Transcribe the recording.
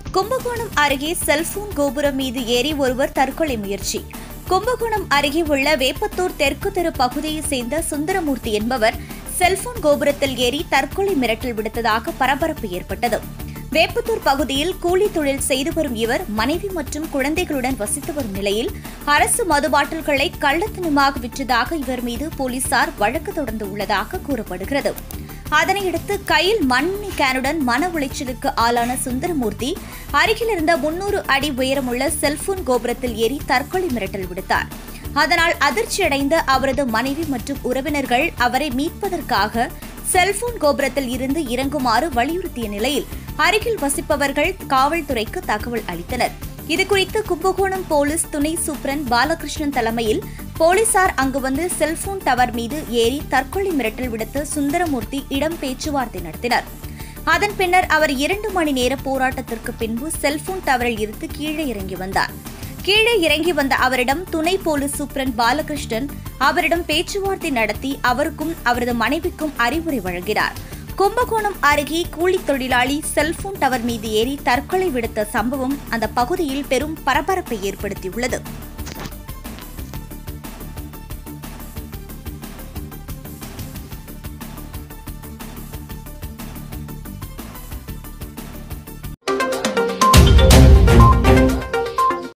கும்பகோணம் அருகே செல்போன் கோபுரம் மீது ஏறி ஒருவர் தற்கொலை முயற்சி கும்பகோணம் அருகே உள்ள வேப்பத்தூர் தெற்கு தெரு பகுதியைச் சேர்ந்த சுந்தரமூர்த்தி என்பவர் செல்போன் கோபுரத்தில் ஏறி தற்கொலை மிரட்டல் விடுத்ததாக பரபரப்பு ஏற்பட்டது வேப்பத்தூர் பகுதியில் கூலி தொழில் செய்து வரும் இவர் மனைவி மற்றும் குழந்தைகளுடன் வசித்து வரும் நிலையில் அரசு மது பாட்டில்களை கள்ளத்தனமாக விற்றதாக இவர் மீது போலீசார் வழக்கு தொடர்ந்து உள்ளதாக கூறப்படுகிறது அதனையடுத்து கையில் மண்ணெண்ணெய் கேனுடன் மன உளைச்சலுக்கு ஆளான சுந்தரமூர்த்தி அருகில் இருந்த முன்னூறு அடி உயரமுள்ள செல்போன் கோபுரத்தில் ஏறி தற்கொலை மிரட்டல் விடுத்தார் அதனால் அதிர்ச்சியடைந்த அவரது மனைவி மற்றும் உறவினர்கள் அவரை மீட்பதற்காக செல்போன் கோபுரத்தில் இருந்து இறங்குமாறு வலியுறுத்திய நிலையில் அருகில் வசிப்பவர்கள் காவல்துறைக்கு தகவல் அளித்தனர் இதுகுறித்து கும்பகோணம் போலீஸ் துணை சூப்பரண்ட் பாலகிருஷ்ணன் தலைமையில் போலீசார் அங்கு வந்து செல்போன் டவர் மீது ஏறி தற்கொலை மிரட்டல் விடுத்து சுந்தரமூர்த்தி இடம் பேச்சுவார்த்தை நடத்தினர் அதன் பின்னர் அவர் இரண்டு மணி நேர போராட்டத்திற்கு பின்பு செல்போன் டவரில் இருந்து கீழே இறங்கி வந்தார் கீழே இறங்கி வந்த அவரிடம் துணை போலீஸ் சூப்பரண்ட் பாலகிருஷ்ணன் அவரிடம் பேச்சுவார்த்தை நடத்தி அவருக்கும் அவரது மனைவிக்கும் அறிவுரை வழங்கினார் கும்பகோணம் அருகே கூலித் தொழிலாளி செல்போன் டவர் மீது ஏறி தற்கொலை விடுத்த சம்பவம் அந்த பகுதியில் பெரும் பரபரப்பை ஏற்படுத்தியுள்ளது